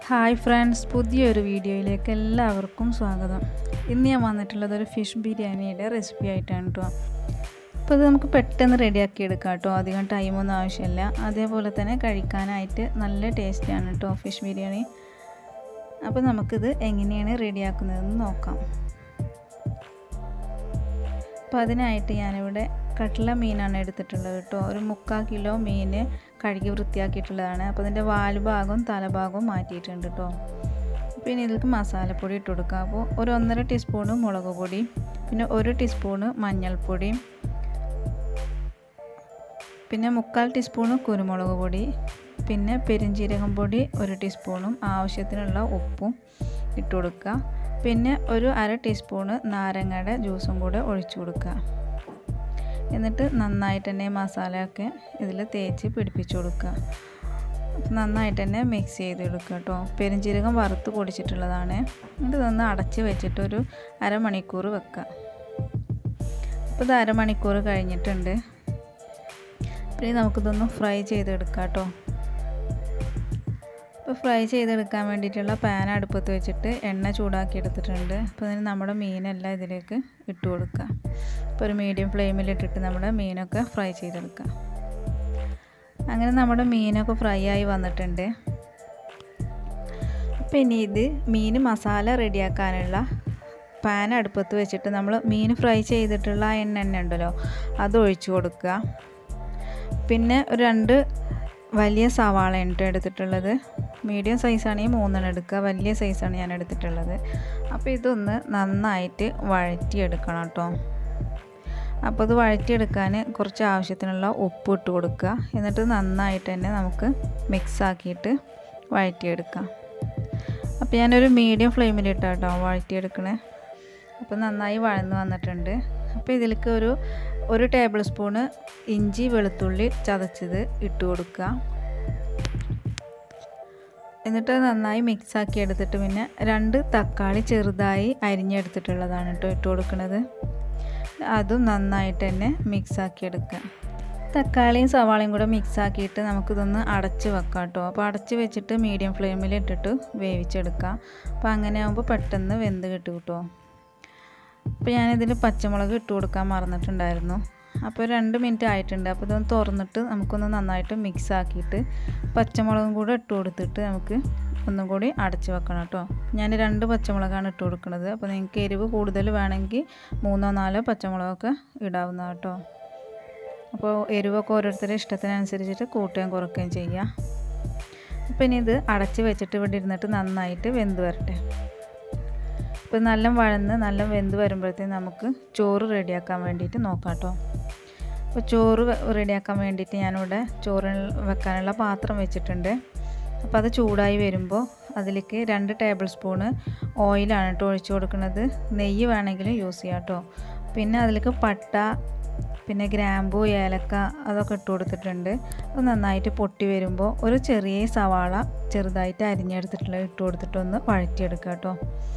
hi friends പുതിയൊരു വീഡിയോയിലേക്ക് എല്ലാവർക്കും സ്വാഗതം ഇന്ന് ഞാൻ വന്നിട്ടുള്ളത് ഒരു ഫിഷ് ബിരിയാണിയുടെ റെസിപ്പി ആയിട്ടാണ് കേട്ടോ അപ്പോൾ ഇത് നമുക്ക് പെട്ടെന്ന് റെഡിയാക്കി എടുക്കാം കേട്ടോ അധികം ടൈമൊന്നും ആവശ്യമില്ല അതേപോലെ തന്നെ കഴിക്കാനായിട്ട് നല്ല ടേസ്റ്റിയാണ് കേട്ടോ ഫിഷ് ബിരിയാണി അപ്പോൾ നമുക്കിത് എങ്ങനെയാണ് റെഡിയാക്കുന്നതെന്ന് നോക്കാം അപ്പോൾ അതിനായിട്ട് ഞാനിവിടെ കട്ട്ല മീനാണ് എടുത്തിട്ടുള്ളത് കേട്ടോ ഒരു മുക്കാൽ കിലോ മീൻ കഴുകി വൃത്തിയാക്കിയിട്ടുള്ളതാണ് അപ്പോൾ അതിൻ്റെ വാൽഭാഗവും തലഭാഗവും മാറ്റിയിട്ടുണ്ട് കേട്ടോ പിന്നെ ഇതിലേക്ക് മസാലപ്പൊടി ഇട്ട് കൊടുക്കുക അപ്പോൾ ഒരു ഒന്നര ടീസ്പൂണ് മുളക് പൊടി പിന്നെ ഒരു ടീസ്പൂണ് മഞ്ഞൾപ്പൊടി പിന്നെ മുക്കാൽ ടീസ്പൂണ് കുരുമുളക് പൊടി പിന്നെ പെരിഞ്ജീരകം പൊടി ഒരു ടീസ്പൂണും ആവശ്യത്തിനുള്ള ഉപ്പും ഇട്ട് കൊടുക്കുക പിന്നെ ഒരു അര ടീസ്പൂണ് നാരങ്ങയുടെ ജ്യൂസും കൂടെ ഒഴിച്ചു കൊടുക്കുക എന്നിട്ട് നന്നായിട്ട് തന്നെ മസാലയൊക്കെ ഇതിൽ തേച്ച് പിടിപ്പിച്ചു കൊടുക്കുക നന്നായിട്ട് തന്നെ മിക്സ് ചെയ്ത് എടുക്കുക കേട്ടോ പെരുംജീരകം വറുത്ത് പൊടിച്ചിട്ടുള്ളതാണ് എന്നിട്ട് ഇതൊന്ന് അടച്ച് വെച്ചിട്ട് ഒരു അരമണിക്കൂർ വെക്കുക അപ്പോൾ ഇത് അരമണിക്കൂർ കഴിഞ്ഞിട്ടുണ്ട് പിന്നെ നമുക്കിതൊന്ന് ഫ്രൈ ചെയ്തെടുക്കാം കേട്ടോ ഇപ്പോൾ ഫ്രൈ ചെയ്തെടുക്കാൻ വേണ്ടിയിട്ടുള്ള പാൻ അടുപ്പത്ത് വെച്ചിട്ട് എണ്ണ ചൂടാക്കി എടുത്തിട്ടുണ്ട് അപ്പോൾ അതിന് നമ്മുടെ മീനെല്ലാം ഇതിലേക്ക് ഇട്ട് കൊടുക്കുക ഇപ്പോൾ ഒരു മീഡിയം ഫ്ലെയിമിലിട്ടിട്ട് നമ്മുടെ മീനൊക്കെ ഫ്രൈ ചെയ്തെടുക്കുക അങ്ങനെ നമ്മുടെ മീനൊക്കെ ഫ്രൈ ആയി വന്നിട്ടുണ്ട് അപ്പോൾ ഇനി ഇത് മീൻ മസാല റെഡിയാക്കാനുള്ള പാൻ അടുപ്പത്ത് വെച്ചിട്ട് നമ്മൾ മീൻ ഫ്രൈ ചെയ്തിട്ടുള്ള ആ എണ്ണ എണ്ണ ഉണ്ടല്ലോ അത് ഒഴിച്ചു കൊടുക്കുക പിന്നെ ഒരു രണ്ട് വലിയ സവാളയാണ് കേട്ടോ എടുത്തിട്ടുള്ളത് മീഡിയം സൈസാണെങ്കിൽ മൂന്നെണ്ണം എടുക്കുക വലിയ സൈസാണ് ഞാൻ എടുത്തിട്ടുള്ളത് അപ്പോൾ ഇതൊന്ന് നന്നായിട്ട് വഴറ്റിയെടുക്കണം കേട്ടോ അപ്പോൾ ഇത് വഴറ്റിയെടുക്കാൻ കുറച്ച് ആവശ്യത്തിനുള്ള ഉപ്പ് ഇട്ട് കൊടുക്കുക എന്നിട്ട് നന്നായിട്ട് തന്നെ നമുക്ക് മിക്സ് ആക്കിയിട്ട് വഴറ്റിയെടുക്കാം അപ്പോൾ ഞാനൊരു മീഡിയം ഫ്ലെയിമിലിട്ടാണ് കേട്ടോ വഴറ്റിയെടുക്കണേ അപ്പോൾ നന്നായി വഴന്ന് വന്നിട്ടുണ്ട് അപ്പോൾ ഇതിലേക്ക് ഒരു ഒരു ടേബിൾ സ്പൂണ് ഇഞ്ചി വെളുത്തുള്ളി ചതച്ചത് ഇട്ട് കൊടുക്കുക എന്നിട്ട് നന്നായി മിക്സ് ആക്കി എടുത്തിട്ട് പിന്നെ രണ്ട് തക്കാളി ചെറുതായി അരിഞ്ഞെടുത്തിട്ടുള്ളതാണ് കേട്ടോ ഇട്ട് കൊടുക്കുന്നത് അതും നന്നായിട്ട് തന്നെ മിക്സ് ആക്കി എടുക്കുക തക്കാളിയും സവാളയും കൂടെ മിക്സ് ആക്കിയിട്ട് നമുക്കിതൊന്ന് അടച്ച് വെക്കാം കേട്ടോ അപ്പോൾ അടച്ച് വെച്ചിട്ട് മീഡിയം ഫ്ലെയിമിൽ ഇട്ടിട്ട് വേവിച്ചെടുക്കാം അപ്പോൾ അങ്ങനെ ആകുമ്പോൾ പെട്ടെന്ന് വെന്ത് കിട്ടും കേട്ടോ അപ്പോൾ ഞാനിതിൽ പച്ചമുളക് ഇട്ട് കൊടുക്കാൻ മറന്നിട്ടുണ്ടായിരുന്നു അപ്പോൾ രണ്ട് മിനിറ്റ് ആയിട്ടുണ്ട് അപ്പോൾ ഇതൊന്ന് തുറന്നിട്ട് നമുക്കൊന്ന് നന്നായിട്ട് മിക്സ് ആക്കിയിട്ട് പച്ചമുളകും കൂടെ ഇട്ട് കൊടുത്തിട്ട് നമുക്ക് ഒന്നും കൂടി അടച്ച് വെക്കണം കേട്ടോ ഞാൻ രണ്ട് പച്ചമുളകാണ് ഇട്ട് കൊടുക്കുന്നത് അപ്പോൾ നിങ്ങൾക്ക് എരിവ് കൂടുതൽ വേണമെങ്കിൽ മൂന്നോ നാലോ പച്ചമുളകൊക്കെ ഇടാവുന്ന കേട്ടോ അപ്പോൾ എരിവൊക്കെ ഓരോരുത്തരുടെ ഇഷ്ടത്തിനനുസരിച്ചിട്ട് കൂട്ടുകയും കുറയ്ക്കുകയും ചെയ്യാം അപ്പോൾ ഇനി ഇത് അടച്ച് വെച്ചിട്ട് ഇവിടെ ഇരുന്നിട്ട് നന്നായിട്ട് വെന്ത് വരട്ടെ ഇപ്പോൾ നല്ല വഴന്ന് നല്ല വെന്ത് വരുമ്പോഴത്തേക്കും നമുക്ക് ചോറ് റെഡിയാക്കാൻ വേണ്ടിയിട്ട് നോക്കാം കേട്ടോ അപ്പോൾ ചോറ് റെഡിയാക്കാൻ വേണ്ടിയിട്ട് ഞാനിവിടെ ചോറ് വെക്കാനുള്ള പാത്രം വെച്ചിട്ടുണ്ട് അപ്പോൾ അത് ചൂടായി വരുമ്പോൾ അതിലേക്ക് രണ്ട് ടേബിൾ സ്പൂണ് ഓയിലാണ് കേട്ടോ ഒഴിച്ചു കൊടുക്കുന്നത് നെയ്യ് വേണമെങ്കിലും യൂസ് ചെയ്യാം കേട്ടോ പിന്നെ അതിലേക്ക് പട്ട പിന്നെ ഗ്രാമ്പു ഏലക്ക അതൊക്കെ ഇട്ട് കൊടുത്തിട്ടുണ്ട് അത് നന്നായിട്ട് പൊട്ടി വരുമ്പോൾ ഒരു ചെറിയ സവാള ചെറുതായിട്ട് അരിഞ്ഞെടുത്തിട്ടുള്ള ഇട്ട് കൊടുത്തിട്ടൊന്ന് വഴറ്റിയെടുക്കുക കേട്ടോ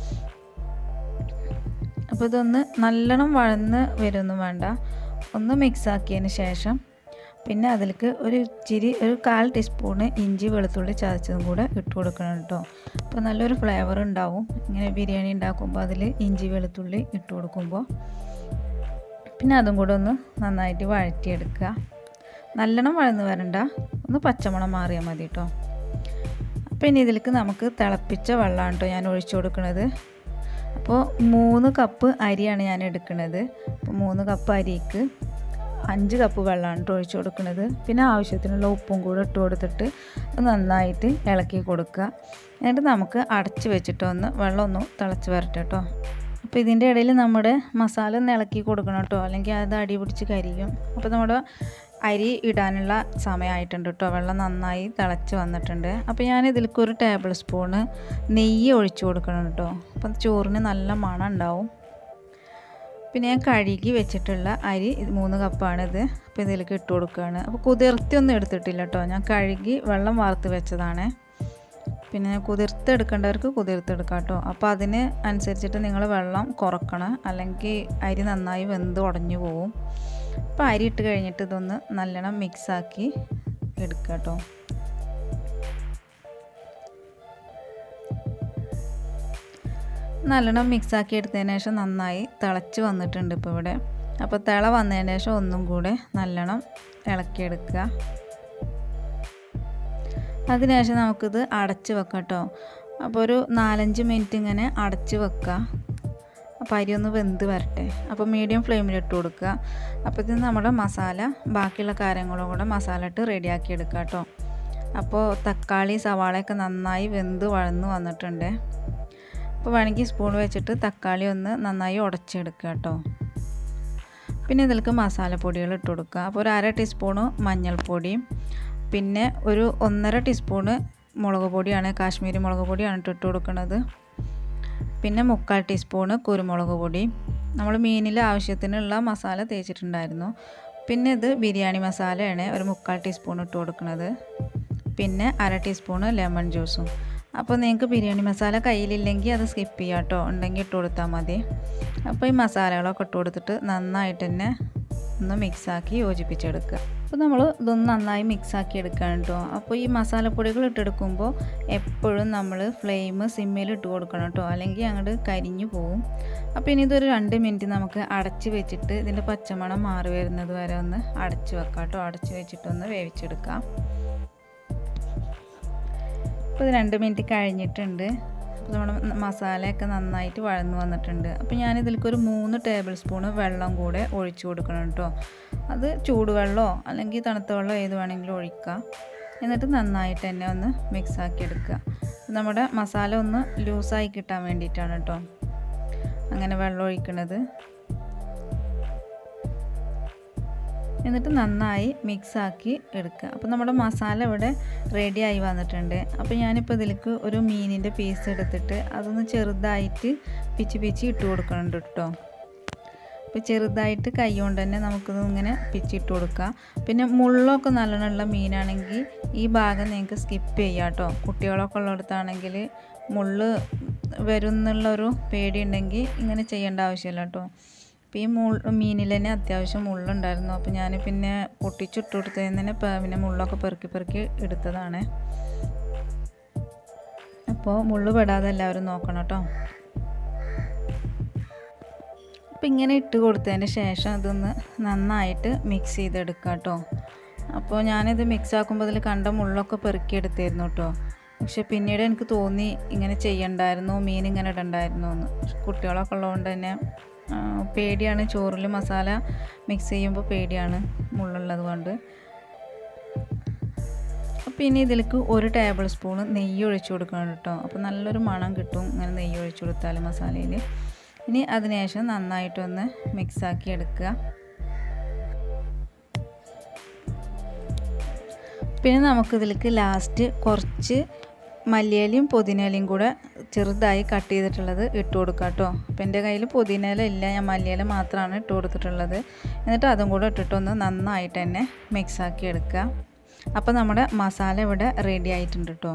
അപ്പോൾ ഇതൊന്ന് നല്ലോണം വഴന്ന് വരുമൊന്നും വേണ്ട ഒന്ന് മിക്സ് ആക്കിയതിന് ശേഷം പിന്നെ അതിലേക്ക് ഒരു ഇച്ചിരി ഒരു കാൽ ടീസ്പൂണ് ഇഞ്ചി വെളുത്തുള്ളി ചതച്ചതും കൂടെ ഇട്ട് കൊടുക്കണം കേട്ടോ അപ്പോൾ നല്ലൊരു ഫ്ലേവർ ഉണ്ടാവും ഇങ്ങനെ ബിരിയാണി ഉണ്ടാക്കുമ്പോൾ അതിൽ ഇഞ്ചി വെളുത്തുള്ളി ഇട്ട് കൊടുക്കുമ്പോൾ പിന്നെ അതും കൂടെ ഒന്ന് നന്നായിട്ട് വഴറ്റിയെടുക്കുക നല്ലോണം വഴന്ന് വരണ്ട ഒന്ന് പച്ചമണം മാറിയാൽ മതി കേട്ടോ അപ്പോൾ ഇനി ഇതിലേക്ക് നമുക്ക് തിളപ്പിച്ച വെള്ളമാണ് കേട്ടോ ഞാൻ ഒഴിച്ചു കൊടുക്കുന്നത് അപ്പോൾ മൂന്ന് കപ്പ് അരിയാണ് ഞാൻ എടുക്കുന്നത് അപ്പോൾ മൂന്ന് കപ്പ് അരിക്ക് അഞ്ച് കപ്പ് വെള്ളമാണ് ഇട്ട് ഒഴിച്ചു കൊടുക്കുന്നത് പിന്നെ ആവശ്യത്തിനുള്ള ഉപ്പും കൂടെ ഇട്ട് കൊടുത്തിട്ട് നന്നായിട്ട് ഇളക്കി കൊടുക്കുക എന്നിട്ട് നമുക്ക് അടച്ച് വെച്ചിട്ട് ഒന്ന് വെള്ളം ഒന്ന് തിളച്ച് വരട്ടെ കേട്ടോ അപ്പോൾ ഇതിൻ്റെ ഇടയിൽ നമ്മുടെ മസാല ഒന്ന് ഇളക്കി കൊടുക്കണം കേട്ടോ അല്ലെങ്കിൽ അത് അടി പിടിച്ച് കരിയും അപ്പോൾ നമ്മുടെ അരി ഇടാനുള്ള സമയമായിട്ടുണ്ട് കേട്ടോ വെള്ളം നന്നായി തിളച്ച് വന്നിട്ടുണ്ട് അപ്പോൾ ഞാൻ ഇതിലേക്ക് ഒരു ടേബിൾ സ്പൂണ് നെയ്യ് ഒഴിച്ചു കൊടുക്കണം കേട്ടോ അപ്പം ചോറിന് നല്ല മണം ഉണ്ടാവും പിന്നെ ഞാൻ കഴുകി വെച്ചിട്ടുള്ള അരി മൂന്ന് കപ്പാണിത് അപ്പോൾ ഇതിലേക്ക് ഇട്ട് കൊടുക്കുകയാണ് അപ്പോൾ കുതിർത്തി ഒന്നും എടുത്തിട്ടില്ല കേട്ടോ ഞാൻ കഴുകി വെള്ളം വാർത്ത് വെച്ചതാണ് പിന്നെ കുതിർത്തെടുക്കേണ്ടവർക്ക് കുതിർത്തെടുക്കാം കേട്ടോ അപ്പോൾ അതിന് അനുസരിച്ചിട്ട് നിങ്ങൾ വെള്ളം കുറക്കണം അല്ലെങ്കിൽ അരി നന്നായി വെന്ത് ഉടഞ്ഞു പോവും അപ്പോൾ അരി ഇട്ട് കഴിഞ്ഞിട്ട് ഇതൊന്ന് നല്ലോണം മിക്സാക്കി എടുക്കുക കേട്ടോ നല്ലോണം മിക്സാക്കി എടുത്തതിന് ശേഷം നന്നായി തിളച്ച് വന്നിട്ടുണ്ട് ഇപ്പോൾ ഇവിടെ അപ്പോൾ തിള വന്നതിന് ശേഷം ഒന്നും കൂടെ നല്ലോണം ഇളക്കിയെടുക്കുക അതിനുശേഷം നമുക്കിത് അടച്ച് വെക്കാം കേട്ടോ അപ്പോൾ ഒരു നാലഞ്ച് മിനിറ്റ് ഇങ്ങനെ അടച്ച് വെക്കുക അപ്പോൾ അരി ഒന്ന് വെന്ത് വരട്ടെ അപ്പോൾ മീഡിയം ഫ്ലെയിമിൽ ഇട്ട് കൊടുക്കുക അപ്പോൾ ഇത് നമ്മുടെ മസാല ബാക്കിയുള്ള കാര്യങ്ങളും കൂടെ മസാല ഇട്ട് റെഡിയാക്കി എടുക്കുക കേട്ടോ അപ്പോൾ തക്കാളി സവാളയൊക്കെ നന്നായി വെന്ത് വഴന്ന് വന്നിട്ടുണ്ട് അപ്പോൾ വേണമെങ്കിൽ സ്പൂൺ വെച്ചിട്ട് തക്കാളി ഒന്ന് നന്നായി ഉടച്ചെടുക്കുക കേട്ടോ പിന്നെ ഇതിലേക്ക് മസാലപ്പൊടികൾ ഇട്ട് കൊടുക്കുക അപ്പോൾ ഒരു അര ടീസ്പൂണ് മഞ്ഞൾപ്പൊടിയും പിന്നെ ഒരു ഒന്നര ടീസ്പൂണ് മുളക് പൊടിയാണ് കാശ്മീരി മുളക് പൊടിയാണ് ഇട്ട് കൊടുക്കുന്നത് പിന്നെ മുക്കാൽ ടീസ്പൂണ് കുരുമുളക് പൊടി നമ്മൾ മീനിൽ ആവശ്യത്തിനുള്ള മസാല തേച്ചിട്ടുണ്ടായിരുന്നു പിന്നെ ഇത് ബിരിയാണി മസാലയാണ് ഒരു മുക്കാൽ ടീസ്പൂൺ ഇട്ട് കൊടുക്കുന്നത് പിന്നെ അര ടീസ്പൂണ് ലെമൺ ജ്യൂസും അപ്പോൾ നിങ്ങൾക്ക് ബിരിയാണി മസാല കയ്യിലില്ലെങ്കിൽ അത് സ്കിപ്പ് ചെയ്യാം കേട്ടോ ഉണ്ടെങ്കിൽ ഇട്ട് കൊടുത്താൽ മതി അപ്പോൾ ഈ മസാലകളൊക്കെ ഇട്ട് കൊടുത്തിട്ട് നന്നായിട്ട് തന്നെ ഒന്ന് മിക്സാക്കി യോജിപ്പിച്ചെടുക്കുക അപ്പോൾ നമ്മൾ ഇതൊന്ന് നന്നായി മിക്സാക്കി എടുക്കുകയാണ് കേട്ടോ അപ്പോൾ ഈ മസാലപ്പൊടികൾ ഇട്ടെടുക്കുമ്പോൾ എപ്പോഴും നമ്മൾ ഫ്ലെയിം സിമ്മിൽ ഇട്ട് കൊടുക്കണം കേട്ടോ അല്ലെങ്കിൽ അങ്ങോട്ട് കരിഞ്ഞു പോവും അപ്പോൾ ഇനി ഇതൊരു രണ്ട് മിനിറ്റ് നമുക്ക് അടച്ച് വെച്ചിട്ട് ഇതിൻ്റെ പച്ചമണം മാറി വരുന്നത് വരെ ഒന്ന് അടച്ച് വെക്കാം കേട്ടോ അടച്ച് വെച്ചിട്ടൊന്ന് വേവിച്ചെടുക്കാം അപ്പോൾ ഇത് രണ്ട് മിനിറ്റ് കഴിഞ്ഞിട്ടുണ്ട് അപ്പോൾ നമ്മുടെ മസാലയൊക്കെ നന്നായിട്ട് വഴന്ന് വന്നിട്ടുണ്ട് അപ്പോൾ ഞാനിതിലേക്ക് ഒരു മൂന്ന് ടേബിൾ സ്പൂണ് വെള്ളം കൂടെ ഒഴിച്ചു കൊടുക്കണം കേട്ടോ അത് ചൂടുവെള്ളമോ അല്ലെങ്കിൽ തണുത്ത വെള്ളമോ ഏത് വേണമെങ്കിലും ഒഴിക്കാം എന്നിട്ട് നന്നായിട്ട് തന്നെ ഒന്ന് മിക്സാക്കി എടുക്കുക നമ്മുടെ മസാല ഒന്ന് ലൂസായി കിട്ടാൻ വേണ്ടിയിട്ടാണ് കേട്ടോ അങ്ങനെ വെള്ളം ഒഴിക്കണത് എന്നിട്ട് നന്നായി മിക്സാക്കി എടുക്കുക അപ്പോൾ നമ്മുടെ മസാല ഇവിടെ റെഡി ആയി വന്നിട്ടുണ്ട് അപ്പോൾ ഞാനിപ്പോൾ ഇതിലേക്ക് ഒരു മീനിൻ്റെ പീസ് എടുത്തിട്ട് അതൊന്ന് ചെറുതായിട്ട് പിച്ച് പിച്ച് ഇട്ട് കൊടുക്കുന്നുണ്ട് കേട്ടോ അപ്പോൾ ചെറുതായിട്ട് കൈ കൊണ്ട് തന്നെ നമുക്കിത് ഇങ്ങനെ പിച്ചിട്ട് കൊടുക്കാം പിന്നെ മുള്ളൊക്കെ നല്ലോണമുള്ള മീനാണെങ്കിൽ ഈ ഭാഗം നിങ്ങൾക്ക് സ്കിപ്പ് ചെയ്യാം കേട്ടോ കുട്ടികളൊക്കെ ഉള്ളിടത്താണെങ്കിൽ മുള്ള് വരും എന്നുള്ളൊരു പേടിയുണ്ടെങ്കിൽ ഇങ്ങനെ ചെയ്യേണ്ട ആവശ്യമില്ല കേട്ടോ അപ്പോൾ ഈ മുൾ മീനിൽ തന്നെ അത്യാവശ്യം മുള്ളുണ്ടായിരുന്നു അപ്പോൾ ഞാൻ പിന്നെ പൊട്ടിച്ചിട്ട് കൊടുത്തതിന് തന്നെ പിന്നെ മുള്ളൊക്കെ പെറുക്കി പെറുക്കി എടുത്തതാണ് അപ്പോൾ മുള്ള് പെടാതെ എല്ലാവരും നോക്കണം കേട്ടോ അപ്പോൾ ഇങ്ങനെ ഇട്ട് കൊടുത്തതിന് ശേഷം ഇതൊന്ന് നന്നായിട്ട് മിക്സ് ചെയ്തെടുക്കുക കേട്ടോ അപ്പോൾ ഞാനിത് മിക്സ് ആക്കുമ്പോൾ അതിൽ കണ്ട മുള്ളൊക്കെ പെറുക്കിയെടുത്തായിരുന്നു കേട്ടോ പക്ഷെ പിന്നീട് എനിക്ക് തോന്നി ഇങ്ങനെ ചെയ്യണ്ടായിരുന്നു മീൻ ഇങ്ങനെ ഇടണ്ടായിരുന്നു എന്ന് കുട്ടികളൊക്കെ ഉള്ളതുകൊണ്ട് തന്നെ പേടിയാണ് ചോറിൽ മസാല മിക്സ് ചെയ്യുമ്പോൾ പേടിയാണ് മുള്ളുള്ളത് കൊണ്ട് അപ്പോൾ ഇനി ഇതിലേക്ക് ഒരു ടേബിൾ സ്പൂൺ നെയ്യ് ഒഴിച്ചു കൊടുക്കണം കേട്ടോ അപ്പോൾ നല്ലൊരു മണം കിട്ടും ഇങ്ങനെ നെയ്യ് ഒഴിച്ചു കൊടുത്താൽ മസാലയിൽ ഇനി അതിനുശേഷം നന്നായിട്ടൊന്ന് മിക്സാക്കി എടുക്കുക പിന്നെ നമുക്കിതിലേക്ക് ലാസ്റ്റ് കുറച്ച് മല്ലിയിലയും പുതിനയിലയും കൂടെ ചെറുതായി കട്ട് ചെയ്തിട്ടുള്ളത് ഇട്ട് കൊടുക്കുക കേട്ടോ അപ്പോൾ എൻ്റെ കയ്യിൽ പുതിനയില ഇല്ല ഞാൻ മല്ലിയില മാത്രമാണ് ഇട്ട് കൊടുത്തിട്ടുള്ളത് എന്നിട്ട് അതും കൂടെ ഇട്ടിട്ടൊന്ന് നന്നായിട്ട് തന്നെ മിക്സാക്കി എടുക്കുക അപ്പോൾ നമ്മുടെ മസാല ഇവിടെ റെഡി ആയിട്ടുണ്ട് കേട്ടോ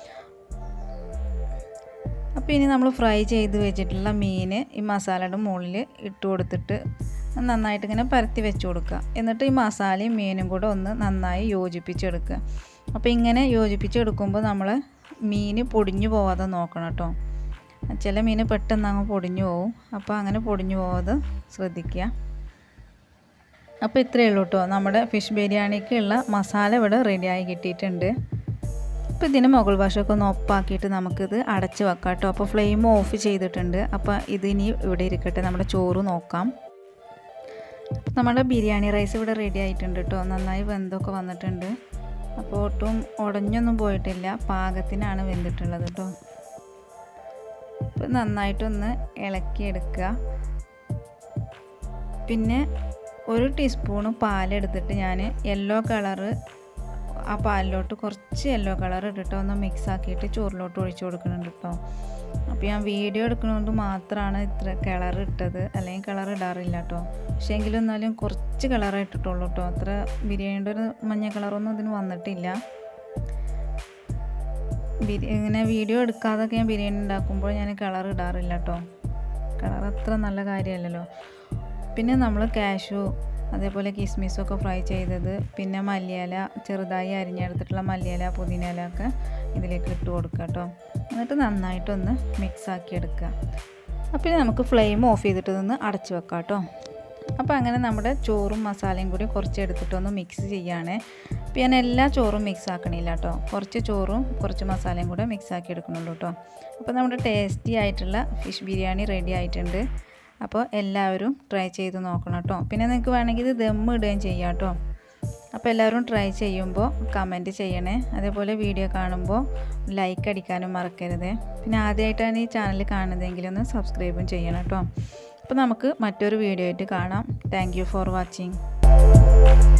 അപ്പോൾ ഇനി നമ്മൾ ഫ്രൈ ചെയ്ത് വെച്ചിട്ടുള്ള മീൻ ഈ മസാലയുടെ മുകളിൽ ഇട്ട് കൊടുത്തിട്ട് നന്നായിട്ട് ഇങ്ങനെ പരത്തി വെച്ച് കൊടുക്കുക എന്നിട്ട് ഈ മസാലയും മീനും കൂടെ ഒന്ന് നന്നായി യോജിപ്പിച്ചെടുക്കുക അപ്പോൾ ഇങ്ങനെ യോജിപ്പിച്ചെടുക്കുമ്പോൾ നമ്മൾ മീൻ പൊടിഞ്ഞു പോവാതെ നോക്കണം കേട്ടോ ചില മീൻ പെട്ടെന്ന് അങ്ങ് പൊടിഞ്ഞു പോവും അപ്പോൾ അങ്ങനെ പൊടിഞ്ഞു പോവാതെ ശ്രദ്ധിക്കുക അപ്പോൾ ഇത്രയേ ഉള്ളൂ കേട്ടോ നമ്മുടെ ഫിഷ് ബിരിയാണിക്കുള്ള മസാല ഇവിടെ റെഡിയായി കിട്ടിയിട്ടുണ്ട് അപ്പോൾ ഇതിന് മുകൾ വശമൊക്കെ ഒന്ന് ഒപ്പാക്കിയിട്ട് നമുക്കിത് അടച്ച് വെക്കാം കേട്ടോ അപ്പോൾ ഫ്ലെയിം ഓഫ് ചെയ്തിട്ടുണ്ട് അപ്പോൾ ഇതിനി ഇവിടെ ഇരിക്കട്ടെ നമ്മുടെ ചോറ് നോക്കാം നമ്മുടെ ബിരിയാണി റൈസ് ഇവിടെ റെഡി ആയിട്ടുണ്ട് കേട്ടോ നന്നായി വെന്തൊക്കെ വന്നിട്ടുണ്ട് അപ്പോൾ ഒട്ടും ഉടഞ്ഞൊന്നും പോയിട്ടില്ല പാകത്തിനാണ് വെന്തിട്ടുള്ളത് കേട്ടോ അപ്പോൾ നന്നായിട്ടൊന്ന് ഇളക്കിയെടുക്കുക പിന്നെ ഒരു ടീസ്പൂണ് പാലെടുത്തിട്ട് ഞാൻ യെല്ലോ കളറ് ആ പാലിലോട്ട് കുറച്ച് യെല്ലോ കളർ ഇട്ടിട്ട് ഒന്ന് മിക്സ് ആക്കിയിട്ട് ചോറിലോട്ട് ഒഴിച്ചു കൊടുക്കുന്നുണ്ട് കേട്ടോ അപ്പോൾ ഞാൻ വീഡിയോ എടുക്കുന്നതുകൊണ്ട് മാത്രമാണ് ഇത്ര കളർ ഇട്ടത് അല്ലെങ്കിൽ കളർ ഇടാറില്ല കേട്ടോ പക്ഷേ എങ്കിലും എന്നാലും കുറച്ച് കളറേ ഇട്ടിട്ടുള്ളൂ കേട്ടോ അത്ര ബിരിയാണിയുടെ ഒരു മഞ്ഞ കളറൊന്നും ഇതിന് വന്നിട്ടില്ല ബിരി ഇങ്ങനെ വീഡിയോ എടുക്കാതൊക്കെ ഞാൻ ബിരിയാണി ഉണ്ടാക്കുമ്പോൾ ഞാൻ കളർ ഇടാറില്ല കേട്ടോ കളർ അത്ര നല്ല കാര്യമല്ലല്ലോ പിന്നെ നമ്മൾ കാഷ്യൂ അതേപോലെ കിസ്മിസൊക്കെ ഫ്രൈ ചെയ്തത് പിന്നെ മല്ലിയില ചെറുതായി അരിഞ്ഞെടുത്തിട്ടുള്ള മല്ലിയില പുതിനയില ഒക്കെ ഇതിലേക്ക് ഇട്ട് കൊടുക്കുക കേട്ടോ എന്നിട്ട് നന്നായിട്ടൊന്ന് മിക്സ് ആക്കി എടുക്കുക അപ്പോൾ ഇനി നമുക്ക് ഫ്ലെയിം ഓഫ് ചെയ്തിട്ട് നിന്ന് അടച്ചു വെക്കാം കേട്ടോ അപ്പോൾ അങ്ങനെ നമ്മുടെ ചോറും മസാലയും കൂടി കുറച്ച് എടുത്തിട്ടൊന്ന് മിക്സ് ചെയ്യുകയാണേ അപ്പോൾ ഞാൻ എല്ലാ ചോറും മിക്സ് ആക്കണില്ല കേട്ടോ കുറച്ച് ചോറും കുറച്ച് മസാലയും കൂടെ മിക്സ് ആക്കി എടുക്കണുള്ളൂ കേട്ടോ അപ്പോൾ നമ്മുടെ ടേസ്റ്റി ആയിട്ടുള്ള ഫിഷ് ബിരിയാണി റെഡി ആയിട്ടുണ്ട് അപ്പോൾ എല്ലാവരും ട്രൈ ചെയ്ത് നോക്കണം കേട്ടോ പിന്നെ നിങ്ങൾക്ക് വേണമെങ്കിൽ ഇത് ദം ഇടുകയും ചെയ്യാം കേട്ടോ അപ്പോൾ എല്ലാവരും ട്രൈ ചെയ്യുമ്പോൾ കമൻറ്റ് ചെയ്യണേ അതേപോലെ വീഡിയോ കാണുമ്പോൾ ലൈക്ക് അടിക്കാനും മറക്കരുത് പിന്നെ ആദ്യമായിട്ടാണ് ഈ ചാനൽ കാണുന്നതെങ്കിൽ ഒന്ന് സബ്സ്ക്രൈബും ചെയ്യണം കേട്ടോ അപ്പോൾ നമുക്ക് മറ്റൊരു വീഡിയോ ആയിട്ട് കാണാം താങ്ക് ഫോർ വാച്ചിങ്